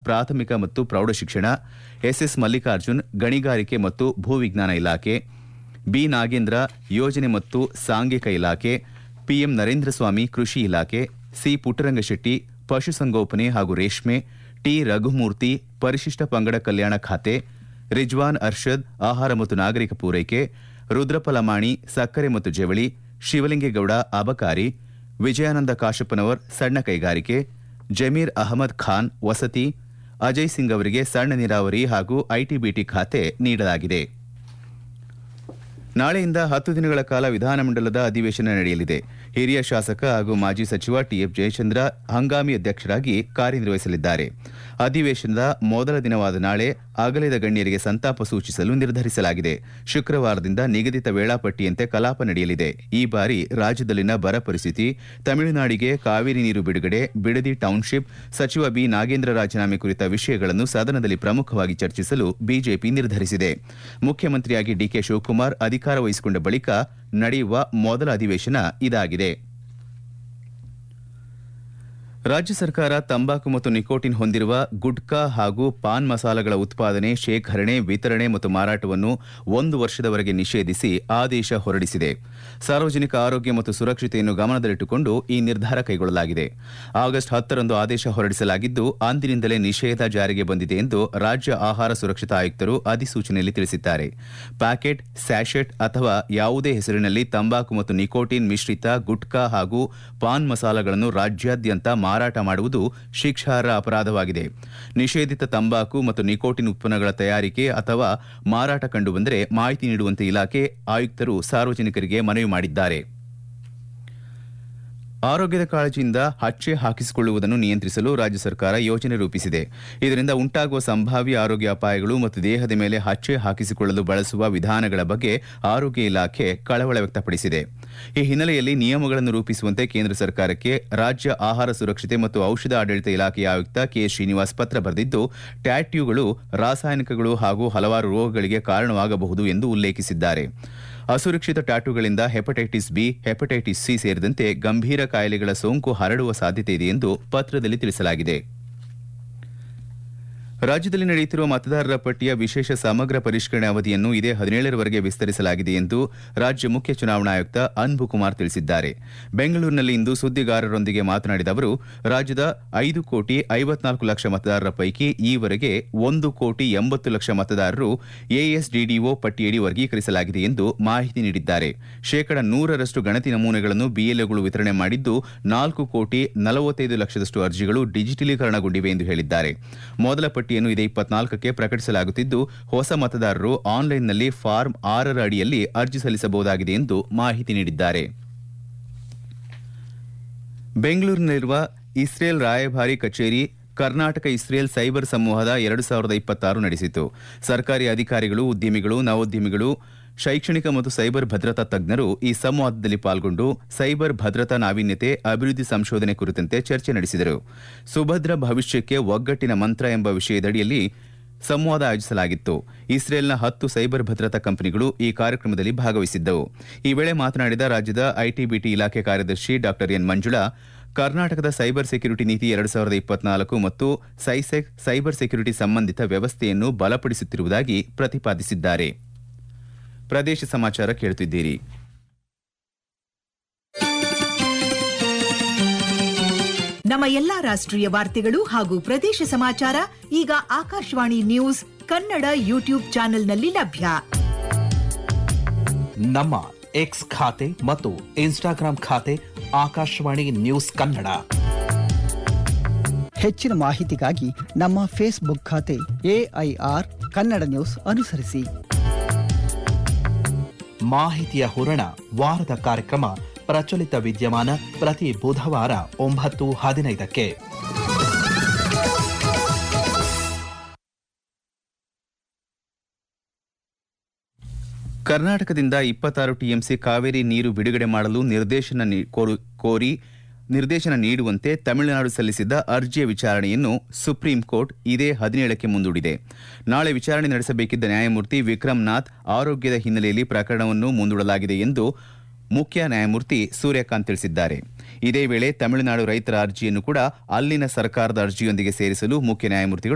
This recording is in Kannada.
ಪ್ರಾಥಮಿಕ ಮತ್ತು ಪ್ರೌಢಶಿಕ್ಷಣ ಎಸ್ಎಸ್ ಮಲ್ಲಿಕಾರ್ಜುನ್ ಗಣಿಗಾರಿಕೆ ಮತ್ತು ಭೂವಿಜ್ಞಾನ ಇಲಾಖೆ ಬಿ ನಾಗೇಂದ್ರ ಯೋಜನೆ ಮತ್ತು ಸಾಂಘಿಕ ಇಲಾಖೆ ಪಿಎಂ ನರೇಂದ್ರ ಸ್ವಾಮಿ ಕೃಷಿ ಇಲಾಖೆ ಸಿ ಪುಟ್ಟರಂಗಶೆಟ್ಟಿ ಪಶುಸಂಗೋಪನೆ ಹಾಗೂ ರೇಷ್ಮೆ ಟಿ ರಘುಮೂರ್ತಿ ಪರಿಶಿಷ್ಟ ಪಂಗಡ ಕಲ್ಯಾಣ ಖಾತೆ ರಿಜ್ವಾನ್ ಅರ್ಷದ್ ಆಹಾರ ಮತ್ತು ನಾಗರಿಕ ಪೂರೈಕೆ ರುದ್ರಪಲಮಾಣಿ ಸಕ್ಕರೆ ಮತ್ತು ಜವಳಿ ಶಿವಲಿಂಗೇಗೌಡ ಅಬಕಾರಿ ವಿಜಯಾನಂದ ಕಾಶಪ್ಪನವರ್ ಸಣ್ಣ ಕೈಗಾರಿಕೆ ಜಮೀರ್ ಅಹಮದ್ ಖಾನ್ ವಸತಿ ಅಜಯ್ ಸಿಂಗ್ ಅವರಿಗೆ ಸಣ್ಣ ನೀರಾವರಿ ಹಾಗೂ ಐಟಿಬಿಟಿ ಖಾತೆ ನೀಡಲಾಗಿದೆ ನಾಳೆಯಿಂದ ಹತ್ತು ದಿನಗಳ ಕಾಲ ವಿಧಾನಮಂಡಲದ ಅಧಿವೇಶನ ನಡೆಯಲಿದೆ ಹಿರಿಯ ಶಾಸಕ ಹಾಗೂ ಮಾಜಿ ಸಚಿವ ಟಿಎಫ್ ಜಯಚಂದ್ರ ಹಂಗಾಮಿ ಅಧ್ಯಕ್ಷರಾಗಿ ಕಾರ್ಯನಿರ್ವಹಿಸಲಿದ್ದಾರೆ ಅಧಿವೇಶನದ ಮೊದಲ ದಿನವಾದ ನಾಳೆ ಅಗಲಿದ ಗಣ್ಯರಿಗೆ ಸಂತಾಪ ಸೂಚಿಸಲು ನಿರ್ಧರಿಸಲಾಗಿದೆ ಶುಕ್ರವಾರದಿಂದ ನಿಗದಿತ ವೇಳಾಪಟ್ಟಿಯಂತೆ ಕಲಾಪ ನಡೆಯಲಿದೆ ಈ ಬಾರಿ ರಾಜ್ಯದಲ್ಲಿನ ಬರ ಪರಿಸ್ಥಿತಿ ತಮಿಳುನಾಡಿಗೆ ಕಾವೇರಿ ನೀರು ಬಿಡುಗಡೆ ಬಿಡದಿ ಟೌನ್ಶಿಪ್ ಸಚಿವ ಬಿ ನಾಗೇಂದ್ರ ರಾಜೀನಾಮೆ ಕುರಿತ ವಿಷಯಗಳನ್ನು ಸದನದಲ್ಲಿ ಪ್ರಮುಖವಾಗಿ ಚರ್ಚಿಸಲು ಬಿಜೆಪಿ ನಿರ್ಧರಿಸಿದೆ ಮುಖ್ಯಮಂತ್ರಿಯಾಗಿ ಡಿಕೆ ಶಿವಕುಮಾರ್ ಅಧಿಕಾರ ವಹಿಸಿಕೊಂಡ ಬಳಿಕ ನಡೆಯುವ ಮೊದಲ ಅಧಿವೇಶನ ಇದಾಗಿದೆ ರಾಜ್ಯ ಸರ್ಕಾರ ತಂಬಾಕು ಮತ್ತು ನಿಕೋಟಿನ್ ಹೊಂದಿರುವ ಗುಟ್ಕಾ ಹಾಗೂ ಪಾನ್ ಮಸಾಲಗಳ ಉತ್ಪಾದನೆ ಶೇಖರಣೆ ವಿತರಣೆ ಮತ್ತು ಮಾರಾಟವನ್ನು ಒಂದು ವರ್ಷದವರೆಗೆ ನಿಷೇಧಿಸಿ ಆದೇಶ ಹೊರಡಿಸಿದೆ ಸಾರ್ವಜನಿಕ ಆರೋಗ್ಯ ಮತ್ತು ಸುರಕ್ಷತೆಯನ್ನು ಗಮನದಲ್ಲಿಟ್ಟುಕೊಂಡು ಈ ನಿರ್ಧಾರ ಕೈಗೊಳ್ಳಲಾಗಿದೆ ಆಗಸ್ಟ್ ಹತ್ತರಂದು ಆದೇಶ ಹೊರಡಿಸಲಾಗಿದ್ದು ಅಂದಿನಿಂದಲೇ ನಿಷೇಧ ಜಾರಿಗೆ ಬಂದಿದೆ ಎಂದು ರಾಜ್ಯ ಆಹಾರ ಸುರಕ್ಷತಾ ಆಯುಕ್ತರು ಅಧಿಸೂಚನೆಯಲ್ಲಿ ತಿಳಿಸಿದ್ದಾರೆ ಪ್ಯಾಕೆಟ್ ಸ್ಯಾಶೆಟ್ ಅಥವಾ ಯಾವುದೇ ಹೆಸರಿನಲ್ಲಿ ತಂಬಾಕು ಮತ್ತು ನಿಕೋಟಿನ್ ಮಿಶ್ರಿತ ಗುಟ್ಕಾ ಹಾಗೂ ಪಾನ್ ಮಸಾಲಗಳನ್ನು ರಾಜ್ಯಾದ್ಯಂತ ಮಾರಾಟ ಮಾಡುವುದು ಶಿಕ್ಷಾರ್ಹ ಅಪರಾಧವಾಗಿದೆ ನಿಷೇಧಿತ ತಂಬಾಕು ಮತ್ತು ನಿಕೋಟಿನ್ ಉತ್ಪನ್ನಗಳ ತಯಾರಿಕೆ ಅಥವಾ ಮಾರಾಟ ಕಂಡುಬಂದರೆ ಮಾಹಿತಿ ನೀಡುವಂತೆ ಇಲಾಖೆ ಆಯುಕ್ತರು ಸಾರ್ವಜನಿಕರಿಗೆ ಮನವಿ ಮಾಡಿದ್ದಾರೆ ಆರೋಗ್ಯದ ಕಾಳಜಿಯಿಂದ ಹಚ್ಚೆ ಹಾಕಿಸಿಕೊಳ್ಳುವುದನ್ನು ನಿಯಂತ್ರಿಸಲು ರಾಜ್ಯ ಸರ್ಕಾರ ಯೋಜನೆ ರೂಪಿಸಿದೆ ಇದರಿಂದ ಉಂಟಾಗುವ ಸಂಭಾವ್ಯ ಆರೋಗ್ಯ ಅಪಾಯಗಳು ಮತ್ತು ದೇಹದ ಮೇಲೆ ಹಚ್ಚೆ ಹಾಕಿಸಿಕೊಳ್ಳಲು ಬಳಸುವ ವಿಧಾನಗಳ ಬಗ್ಗೆ ಆರೋಗ್ಯ ಇಲಾಖೆ ಕಳವಳ ವ್ಯಕ್ತಪಡಿಸಿದೆ ಈ ಹಿನ್ನೆಲೆಯಲ್ಲಿ ನಿಯಮಗಳನ್ನು ರೂಪಿಸುವಂತೆ ಕೇಂದ್ರ ಸರ್ಕಾರಕ್ಕೆ ರಾಜ್ಯ ಆಹಾರ ಸುರಕ್ಷತೆ ಮತ್ತು ಔಷಧ ಆಡಳಿತ ಇಲಾಖೆಯ ಆಯುಕ್ತ ಕೆ ಶ್ರೀನಿವಾಸ್ ಪತ್ರ ಬರೆದಿದ್ದು ಟ್ಯಾಟ್ಯೂಗಳು ರಾಸಾಯನಿಕಗಳು ಹಾಗೂ ಹಲವಾರು ರೋಗಗಳಿಗೆ ಕಾರಣವಾಗಬಹುದು ಎಂದು ಉಲ್ಲೇಖಿಸಿದ್ದಾರೆ ಅಸುರಕ್ಷಿತ ಟ್ಯಾಟೂಗಳಿಂದ ಹೆಪಟೈಟಿಸ್ ಬಿ ಹೆಪಟೈಟಿಸ್ ಸಿ ಸೇರಿದಂತೆ ಗಂಭೀರ ಕಾಯಿಲೆಗಳ ಸೋಂಕು ಹರಡುವ ಸಾಧ್ಯತೆ ಇದೆ ಎಂದು ಪತ್ರದಲ್ಲಿ ತಿಳಿಸಲಾಗಿದೆ ರಾಜ್ಯದಲ್ಲಿ ನಡೆಯುತ್ತಿರುವ ಮತದಾರರ ಪಟ್ಟಿಯ ವಿಶೇಷ ಸಮಗ್ರ ಪರಿಷ್ಕರಣೆ ಅವಧಿಯನ್ನು ಇದೇ ಹದಿನೇಳರವರೆಗೆ ವಿಸ್ತರಿಸಲಾಗಿದೆ ಎಂದು ರಾಜ್ಯ ಮುಖ್ಯ ಚುನಾವಣಾ ಆಯುಕ್ತ ಅನ್ಬು ಕುಮಾರ್ ತಿಳಿಸಿದ್ದಾರೆ ಬೆಂಗಳೂರಿನಲ್ಲಿ ಇಂದು ಸುದ್ದಿಗಾರರೊಂದಿಗೆ ಮಾತನಾಡಿದ ಅವರು ರಾಜ್ಯದ ಐದು ಕೋಟಿ ಐವತ್ನಾಲ್ಕು ಲಕ್ಷ ಮತದಾರರ ಪೈಕಿ ಈವರೆಗೆ ಒಂದು ಕೋಟಿ ಎಂಬತ್ತು ಲಕ್ಷ ಮತದಾರರು ಎಎಸ್ಡಿಡಿಒ ಪಟ್ಟಿಯಡಿ ವರ್ಗೀಕರಿಸಲಾಗಿದೆ ಎಂದು ಮಾಹಿತಿ ನೀಡಿದ್ದಾರೆ ಶೇಕಡ ನೂರರಷ್ಟು ಗಣತಿ ನಮೂನೆಗಳನ್ನು ಬಿಎಲ್ಒಗಳು ವಿತರಣೆ ಮಾಡಿದ್ದು ನಾಲ್ಕು ಕೋಟಿ ನಲವತ್ತೈದು ಲಕ್ಷದಷ್ಟು ಅರ್ಜಿಗಳು ಡಿಜಿಟಲೀಕರಣಗೊಂಡಿವೆ ಎಂದು ಹೇಳಿದ್ದಾರೆ ಮೊದಲ ಪಟ್ಟಿಯನ್ನು ಇದೇ ಇಪ್ಪತ್ನಾಲ್ಕಕ್ಕೆ ಪ್ರಕಟಿಸಲಾಗುತ್ತಿದ್ದು ಹೊಸ ಮತದಾರರು ಆನ್ಲೈನ್ನಲ್ಲಿ ಫಾರ್ಮ್ ಆರರ ಅಡಿಯಲ್ಲಿ ಅರ್ಜಿ ಸಲ್ಲಿಸಬಹುದಾಗಿದೆ ಎಂದು ಮಾಹಿತಿ ನೀಡಿದ್ದಾರೆ ಬೆಂಗಳೂರಿನಲ್ಲಿರುವ ಇಸ್ರೇಲ್ ರಾಯಭಾರಿ ಕಚೇರಿ ಕರ್ನಾಟಕ ಇಸ್ರೇಲ್ ಸೈಬರ್ ಸಂವಾದ ಎರಡು ಸಾವಿರದ ಇಪ್ಪತ್ತಾರು ನಡೆಸಿತು ಸರ್ಕಾರಿ ಅಧಿಕಾರಿಗಳು ಉದ್ಯಮಿಗಳು ನವೋದ್ಯಮಿಗಳು ಶೈಕ್ಷಣಿಕ ಮತ್ತು ಸೈಬರ್ ಭದ್ರತಾ ತಜ್ಞರು ಈ ಸಂವಾದದಲ್ಲಿ ಪಾಲ್ಗೊಂಡು ಸೈಬರ್ ಭದ್ರತಾ ನಾವೀನ್ಯತೆ ಅಭಿವೃದ್ಧಿ ಸಂಶೋಧನೆ ಕುರಿತಂತೆ ಚರ್ಚೆ ನಡೆಸಿದರು ಸುಭದ್ರ ಭವಿಷ್ಯಕ್ಕೆ ಒಗ್ಗಟ್ಟಿನ ಮಂತ್ರ ಎಂಬ ವಿಷಯದಡಿಯಲ್ಲಿ ಸಂವಾದ ಆಯೋಜಿಸಲಾಗಿತ್ತು ಇಸ್ರೇಲ್ನ ಹತ್ತು ಸೈಬರ್ ಭದ್ರತಾ ಕಂಪನಿಗಳು ಈ ಕಾರ್ಯಕ್ರಮದಲ್ಲಿ ಭಾಗವಹಿಸಿದ್ದವು ಈ ವೇಳೆ ಮಾತನಾಡಿದ ರಾಜ್ಯದ ಐಟಿಬಿಟಿ ಇಲಾಖೆ ಕಾರ್ಯದರ್ಶಿ ಡಾ ಎನ್ ಮಂಜುಳಾ ಕರ್ನಾಟಕದ ಸೈಬರ್ ಸೆಕ್ಯುರಿಟಿ ನೀತಿ ಎರಡು ಸಾವಿರದ ಇಪ್ಪತ್ನಾಲ್ಕು ಮತ್ತು ಸೈಸೆಕ್ ಸೈಬರ್ ಸೆಕ್ಯುರಿಟಿ ಸಂಬಂಧಿತ ವ್ಯವಸ್ಥೆಯನ್ನು ಬಲಪಡಿಸುತ್ತಿರುವುದಾಗಿ ಪ್ರತಿಪಾದಿಸಿದ್ದಾರೆ ಪ್ರದೇಶ ಸಮಾಚಾರ ಕೇಳುತ್ತಿದ್ದೀರಿ ನಮ್ಮ ಎಲ್ಲಾ ರಾಷ್ಟ್ರೀಯ ವಾರ್ತೆಗಳು ಹಾಗೂ ಪ್ರದೇಶ ಸಮಾಚಾರ ಈಗ ಆಕಾಶವಾಣಿ ನ್ಯೂಸ್ ಕನ್ನಡ ಯೂಟ್ಯೂಬ್ ಚಾನೆಲ್ನಲ್ಲಿ ಲಭ್ಯ ನಮ್ಮ ಎಕ್ಸ್ ಖಾತೆ ಮತ್ತು ಇನ್ಸ್ಟಾಗ್ರಾಂ ಖಾತೆ ಆಕಾಶವಾಣಿ ನ್ಯೂಸ್ ಕನ್ನಡ ಹೆಚ್ಚಿನ ಮಾಹಿತಿಗಾಗಿ ನಮ್ಮ ಫೇಸ್ಬುಕ್ ಖಾತೆ ಎಐಆರ್ ಕನ್ನಡ ನ್ಯೂಸ್ ಅನುಸರಿಸಿ ಮಾಹಿತಿಯ ಹೂರಣ ವಾರದ ಕಾರ್ಯಕ್ರಮ ಪ್ರಚಲಿತ ವಿದ್ಯಮಾನ ಪ್ರತಿ ಬುಧವಾರ ಒಂಬತ್ತು ಹದಿನೈದಕ್ಕೆ ಕರ್ನಾಟಕದಿಂದ ಇಪ್ಪತ್ತಾರು ಟಿಎಂಸಿ ಕಾವೇರಿ ನೀರು ಬಿಡುಗಡೆ ಮಾಡಲು ನಿರ್ದೇಶನ ನೀ- ಕೋರು- ಕೋರಿ ನಿರ್ದೇಶನ ನೀಡುವಂತೆ ತಮಿಳುನಾಡು ಸಲ್ಲಿಸಿದ್ದ ಅರ್ಜಿಯ ವಿಚಾರಣೆಯನ್ನು ಸುಪ್ರೀಂ ಕೋರ್ಟ್ ಇದೇ ಹದಿನೇಳಕ್ಕೆ ಮುಂದೂಡಿದೆ ನಾಳೆ ವಿಚಾರಣೆ ನಡೆಸಬೇಕಿದ್ದ ನ್ಯಾಯಮೂರ್ತಿ ವಿಕ್ರಮ್ ನಾಥ್ ಆರೋಗ್ಯದ ಹಿನ್ನೆಲೆಯಲ್ಲಿ ಪ್ರಕರಣವನ್ನು ಮುಂದೂಡಲಾಗಿದೆ ಎಂದು ಮುಖ್ಯ ನ್ಯಾಯಮೂರ್ತಿ ಸೂರ್ಯಕಾಂತ್ ತಿಳಿಸಿದ್ದಾರೆ ಇದೇ ವೇಳೆ ತಮಿಳುನಾಡು ರೈತರ ಅರ್ಜಿಯನ್ನು ಕೂಡ ಅಲ್ಲಿನ ಸರ್ಕಾರದ ಅರ್ಜಿಯೊಂದಿಗೆ ಸೇರಿಸಲು ಮುಖ್ಯ ನ್ಯಾಯಮೂರ್ತಿಗಳು